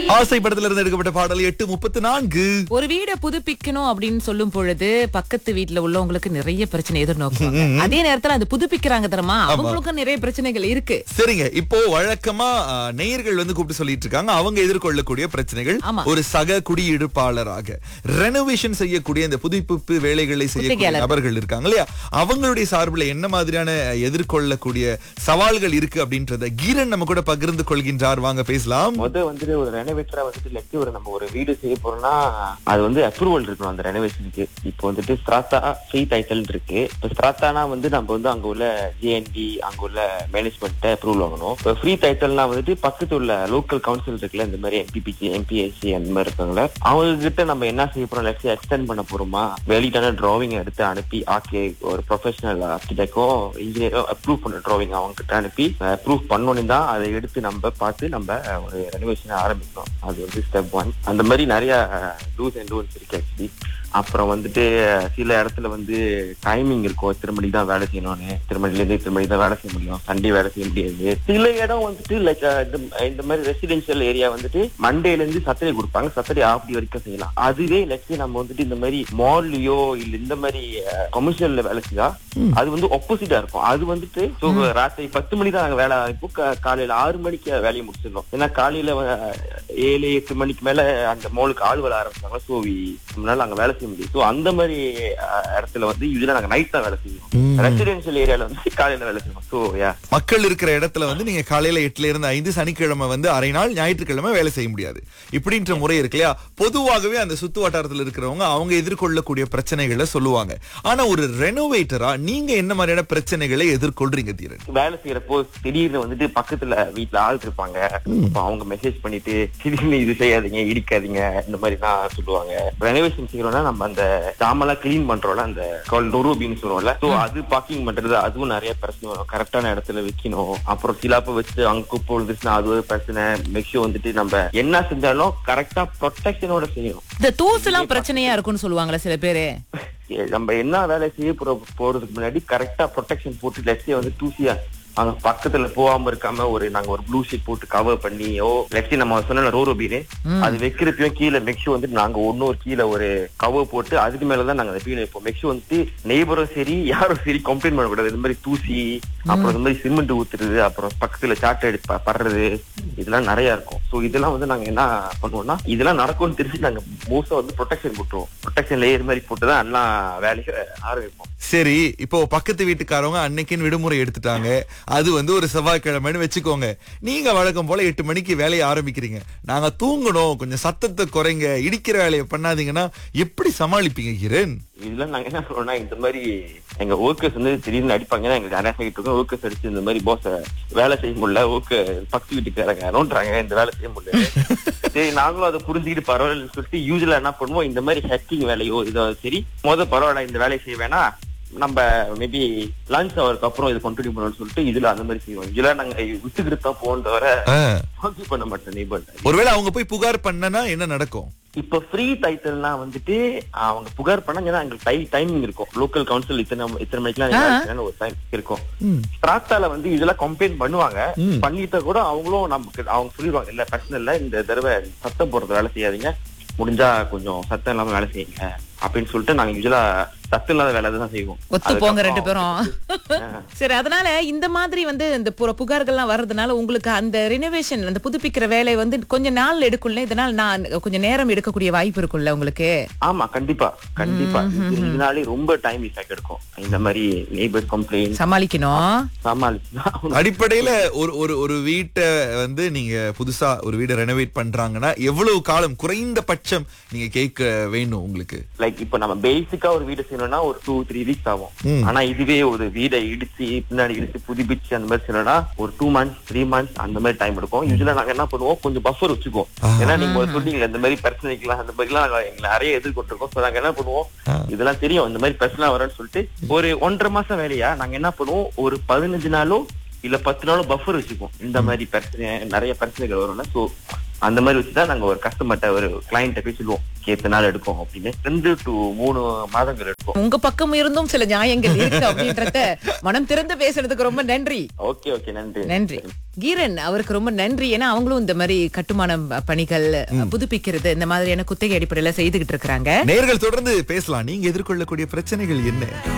ஆசை படத்துல இருந்து எடுக்கப்பட்ட பாடல் எட்டு முப்பத்தி நான்கு ஒரு வீடை புதுப்பிக்கணும் அப்படின்னு சொல்லும் பொழுது பக்கத்து வீட்ல உள்ளவங்களுக்கு நிறைய பிரச்சனை எதிர்நோக்கும் அதே நேரத்துல அது புதுப்பிக்கிறாங்க தெரியுமா அவங்களுக்கும் நிறைய பிரச்சனைகள் இருக்கு சரிங்க இப்போ வழக்கமா ஆ, நேயர்கள் வந்து கூப்பிட்டு சொல்லிட்டு இருக்காங்க அவங்க எதிர்கொள்ளக்கூடிய பிரச்சனைகள் ஆமா. ஒரு சக குடியிருப்பாளராக ரெனோவேஷன் செய்யக்கூடிய இந்த புதுப்பிப்பு வேலைகளை செய்யக்கூடிய குத்தகையாளர். நபர்கள் இருக்காங்க இல்லையா அவங்களுடைய சார்பில் என்ன மாதிரியான எதிர்கொள்ளக்கூடிய சவால்கள் இருக்கு அப்படின்றத கீரன் நம்ம கூட பகிர்ந்து கொள்கின்றார் வாங்க பேசலாம் முத வந்துட்டு ஒரு ரெனோவேட்டரா வந்துட்டு லெட்டி ஒரு நம்ம ஒரு வீடு செய்ய போறோம்னா அது வந்து அப்ரூவல் இருக்கணும் அந்த ரெனோவேஷனுக்கு இப்போ வந்துட்டு ஸ்ட்ராத்தா ஃப்ரீ டைட்டில் இருக்கு இப்போ ஸ்ட்ராத்தானா வந்து நம்ம வந்து அங்க உள்ள ஜிஎன்டி அங்க உள்ள மேனேஜ்மெண்ட் அப்ரூவல் வாங்கணும் இப்போ ஃப்ரீ டைட்டில்னா வந்துட்டு பக்கத்து உள்ள லோக்கல் கவுன்சில் இருக்குல்ல இந்த மாதிரி எம்பிபிசி எம்பிஎஸ்சி அந்த மாதிரி இருக்காங்களே அவங்க கிட்ட நம்ம என்ன செய்ய போறோம் லெட்ஸ் எக்ஸ்டெண்ட் பண்ண போறோமா வெளியிட்டான டிராவிங் எடுத்து அனுப்பி ஆக்கே ஒரு ப்ரொஃபஷனல் ஆர்கிடெக்டோ இன்ஜினியரோ அப்ரூவ் பண்ண டிராவிங் அவங்க கிட்ட அனுப்பி அப்ரூவ் பண்ணோன்னு தான் அதை எடுத்து நம்ம பார்த்து நம்ம ஒரு ரெனோவேஷன் ஆரம்பிக்கணும் அது வந்து ஸ்டெப் ஒன் அந்த மாதிரி நிறைய டூஸ் அண்ட் டோன்ஸ் இருக்கு ஆக்சுவலி அப்புறம் வந்துட்டு சில இடத்துல வந்து டைமிங் இருக்கும் இத்தனை மணிக்கு தான் வேலை செய்யணும்னு இத்தனை மணில இருந்து இத்தனை மணிக்கு தான் வேலை செய்ய முடியும் சண்டே வேலை செய்ய முடியாது சில இடம் வந்துட்டு லைக் இந்த மாதிரி ரெசிடென்ஷியல் ஏரியா வந்துட்டு மண்டேல இருந்து சட்டர்டே கொடுப்பாங்க சட்டர்டே ஆஃப் டே வரைக்கும் செய்யலாம் அதுவே லட்சம் நம்ம வந்துட்டு இந்த மாதிரி மால்லயோ இல்ல இந்த மாதிரி கமர்ஷியல்ல வேலை செய்யா அது வந்து ஒப்போசிட்டா இருக்கும் அது வந்துட்டு so, ராத்திரி பத்து மணி தான் நாங்க வேலை ஆரம்பிப்போம் கா- காலையில ஆறு மணிக்கு வேலையை முடிச்சிடணும் ஏன்னா காலையில அஹ், ஏழு எட்டு மணிக்கு மேல அந்த மாலுக்கு ஆள் வர ஆரம்பிச்சாங்க சோ நம்மளால அங்க வேலை செய்ய முடியும் சோ அந்த மாதிரி அஹ், இடத்துல வந்து இதுல நாங்க நைட் தான் வேலை செய்யணும் ரெசிடென்ஷியல் ஏரியால வந்து காலையில வேலை செய்யணும் சோ யா மக்கள் இருக்கிற இடத்துல வந்து நீங்க காலையில எட்டுல இருந்து ஐந்து சனிக்கிழமை வந்து அரை நாள் ஞாயிற்றுக்கிழமை வேலை செய்ய முடியாது இப்படின்ற முறை இருக்கு இல்லையா பொதுவாகவே அந்த சுத்து வட்டாரத்துல இருக்கிறவங்க அவங்க எதிர்கொள்ளக்கூடிய பிரச்சனைகளை சொல்லுவாங்க ஆனா ஒரு ரெனோவேட்டரா நீங்க என்ன மாதிரியான பிரச்சனைகளை எதிர்கொள்றீங்க தீரன் வேலை செய்யறப்போ திடீர்னு வந்துட்டு பக்கத்துல வீட்ல ஆள் இருப்பாங்க அப்ப அவங்க மெசேஜ் பண்ணிட்டு திடீர்னு இது செய்யாதீங்க இடிக்காதீங்க இந்த மாதிரி தான் சொல்லுவாங்க ரெனோவேஷன் செய்யறோம்னா நம்ம அந்த ஜாமெல்லாம் கிளீன் பண்றோம்ல அந்த நொறுபின்னு சொல்லுவோம்ல சோ அது பார்க்கிங் பண்றது அதுவும் நிறைய பிரச்சனை வரும் கரெக்டான இடத்துல வைக்கணும் அப்புறம் சிலாப்ப வச்சு அங்க குப்பை விழுந்துச்சுன்னா அது ஒரு பிரச்சனை மெக்ஷோ வந்துட்டு நம்ம என்ன செஞ்சாலும் கரெக்டா ப்ரொடெக்ஷனோட செய்யணும் இந்த தூசு எல்லாம் பிரச்சனையா இருக்கும்னு சொல்லுவாங்களே சில பேரு நம்ம என்ன வேலை செய்ய போற போறதுக்கு முன்னாடி கரெக்டா ப்ரொடெக்ஷன் போட்டு லெட்ஸே வந்து தூசியா அங்க பக்கத்துல போகாம இருக்காம ஒரு நாங்க ஒரு ப்ளூ ஷீட் போட்டு கவர் பண்ணி ஓ லெட்ஸே நம்ம சொன்ன ரோரோ பீரு அது வைக்கிறதுக்கும் கீழே மெக்ஷோ வந்து நாங்க ஒன்னொரு கீழே ஒரு கவர் போட்டு அதுக்கு மேலதான் நாங்க அந்த பீனை வைப்போம் மெக்ஷோ வந்துட்டு நெய்பரும் சரி யாரும் சரி கம்ப்ளைண்ட் பண்ணக்கூடாது இந்த மாதிரி தூசி அப்புறம் இந்த மாதிரி சிமெண்ட் ஊத்துறது அப்புறம் பக்கத்துல சாட்டை எடுத்து ப- படுறது இதெல்லாம் நிறைய இருக்கும் சோ இதெல்லாம் வந்து நாங்க என்ன பண்ணுவோம்னா இதெல்லாம் நடக்கும்னு தெரிஞ்சு நாங்க மோஸ்டா வந்து ப்ரொடெக்ஷன் போட்டுருவோம் ப்ரொடெக்ஷன் லேயர் மாதிரி போட்டு தான் எல்லாம் வேலையை ஆரம்பிப்போம் சரி இப்போ பக்கத்து வீட்டுக்காரவங்க அன்னைக்குன்னு விடுமுறை எடுத்துட்டாங்க அது வந்து ஒரு செவ்வாய்க்கிழமைன்னு வச்சுக்கோங்க நீங்க வழக்கம் போல எட்டு மணிக்கு வேலையை ஆரம்பிக்கிறீங்க நாங்க தூங்கணும் கொஞ்சம் சத்தத்தை குறைங்க இடிக்கிற வேலையை பண்ணாதீங்கன்னா எப்படி சமாளிப்பீங்க கிரண் இதெல்லாம் நாங்க என்ன சொல்றோம்னா இந்த மாதிரி எங்க ஒர்க்கர்ஸ் வந்து திடீர்னு அடிப்பாங்க ஏன்னா எங்களுக்கு நிறைய சைட் இருக்கும் ஒர்க்கர்ஸ் அடிச்சு இந்த மாதிரி போஸ வேலை செய்ய முடியல ஒர்க்கு பக்கத்து வீட்டுக்காரங்க நோண்டுறாங்க இந்த வேலை செய்ய முடியல சரி நாங்களும் அதை புரிஞ்சுக்கிட்டு பரவாயில்லன்னு சொல்லிட்டு யூஸ்வலா என்ன பண்ணுவோம் இந்த மாதிரி ஹேக்கிங் வேலையோ இதோ சரி முத பரவாயில்ல இந்த வேலையை செய்ய வேணாம் நம்ம மேபி லஞ்ச் அவருக்கு அப்புறம் இது கண்டினியூ பண்ணணும்னு சொல்லிட்டு இதுல அந்த மாதிரி செய்வோம் இதுல நாங்க விட்டுக்கிட்டு தான் போவோம் தவிர ஆ. ஃபங்க்ஷன் பண்ண மாட்டோம் நெய்பர் ஒருவேளை அவங்க போய் புகார் பண்ணனா என்ன நடக்கும் இப்ப ஃப்ரீ டைட்டில்னா வந்துட்டு அவங்க புகார் பண்ணாங்கன்னா எங்களுக்கு டை டைமிங் இருக்கும் லோக்கல் கவுன்சில் இத்தனை இத்தனை மணிக்கெல்லாம் நீங்க வேலை செய்யணும்னு ஒரு டைம் இருக்கும் ஸ்ட்ராக்டால வந்து இதெல்லாம் கம்ப்ளைண்ட் பண்ணுவாங்க பண்ணிட்டா கூட அவங்களும் நமக்கு அவங்க சொல்லிடுவாங்க இல்ல பிரச்சனை இல்ல இந்த தடவை சத்தம் போடுறது வேலை செய்யாதீங்க முடிஞ்சா கொஞ்சம் சத்தம் இல்லாம வேலை செய்யுங்க அப்படின்னு சொல்லிட்டு நாங்க யூஸ்வலா சத்தம் இல்லாத வேலை தான் செய்வோம் ஒத்து போங்க ரெண்டு பேரும் அதுக்கப்புறம் சரி அதனால இந்த மாதிரி வந்து இந்த புற புகார்கள்லாம் வர்றதுனால உங்களுக்கு அந்த ரினோவேஷன் அந்த புதுப்பிக்கிற வேலை வந்து கொஞ்ச நாள் எடுக்கும்ல இதனால நான் கொஞ்சம் நேரம் எடுக்கக்கூடிய வாய்ப்பு இருக்கும்ல உங்களுக்கு ஆமா கண்டிப்பா கண்டிப்பா இது- இதனாலே ரொம்ப டைம் இஃபெக்ட் எடுக்கும் இந்த மாதிரி நெய்பர் கம்ப்ளைண்ட் சமாளிக்கணும் சமாளிச்சுதான் அடிப்படையில ஒரு ஒரு ஒரு வீட்டை வந்து நீங்க புதுசா ஒரு வீடை ரெனோவேட் பண்றாங்கன்னா எவ்வளவு காலம் குறைந்தபட்சம் நீங்க கேட்க வேணும் உங்களுக்கு லைக் இப்ப நம்ம பேசிக்கா ஒரு வீடு செய்யணும்னா ஒரு டூ த்ரீ வீக்ஸ் ஆகும் ம். ஆனா இதுவே ஒரு வீடை இடிச்சு பின்னாடி இடிச்சு புதுப்பிச்சு அந்த மாதிரி செய்யணும்னா ஒரு டூ மந்த்ஸ் த்ரீ மந்த்ஸ் அந்த மாதிரி டைம் எடுக்கும் யூஸ்வலா நாங்க என்ன பண்ணுவோம் கொஞ்சம் பஃபர் வச்சுக்குவோம் ஏன்னா நீங்க ஒரு சொன்னீங்க இந்த மாதிரி பிரச்சனைக்கெல்லாம் அந்த மாதிரி எல்லாம் எங்களை நிறைய எதிர்கொண்டிருக்கோம் சோ நாங்க என்ன பண்ணுவோம் இதெல்லாம் தெரியும் இந்த மாதிரி பிரச்சனை வரும்னு சொல்லிட்டு ஒரு ஒன்றரை மாசம் வேலையா நாங்க என்ன பண்ணுவோம் ஒரு பதினஞ்சு நாளும் இல்ல பத்து நாளும் பஃபர் வச்சுக்குவோம் இந்த மாதிரி பிரச்சனை நிறைய பிரச்சனைகள் வரும்ல சோ அந்த மாதிரி வச்சுதான் நாங்க ஒரு கஸ்டமர்ட்ட ஒரு கிளைண்ட்ட போய் சொல்லுவோம் அதுக்கு ஏத்த நாள் எடுக்கும் அப்படின்னு ரெண்டு டு மூணு மாதங்கள் எடுக்கும் உங்க பக்கம் இருந்தும் சில நியாயங்கள் இருக்கு அப்படின்றத மனம் திறந்து பேசுறதுக்கு ரொம்ப நன்றி ஓகே ஓகே நன்றி நன்றி கீரன் அவருக்கு ரொம்ப நன்றி ஏன்னா அவங்களும் இந்த மாதிரி கட்டுமான பணிகள் புதுப்பிக்கிறது இந்த மாதிரியான குத்தகை அடிப்படையில செய்துகிட்டு இருக்கிறாங்க நேர்கள் தொடர்ந்து பேசலாம் நீங்க எதிர்கொள்ளக்கூடிய பிரச்சனைகள் என்ன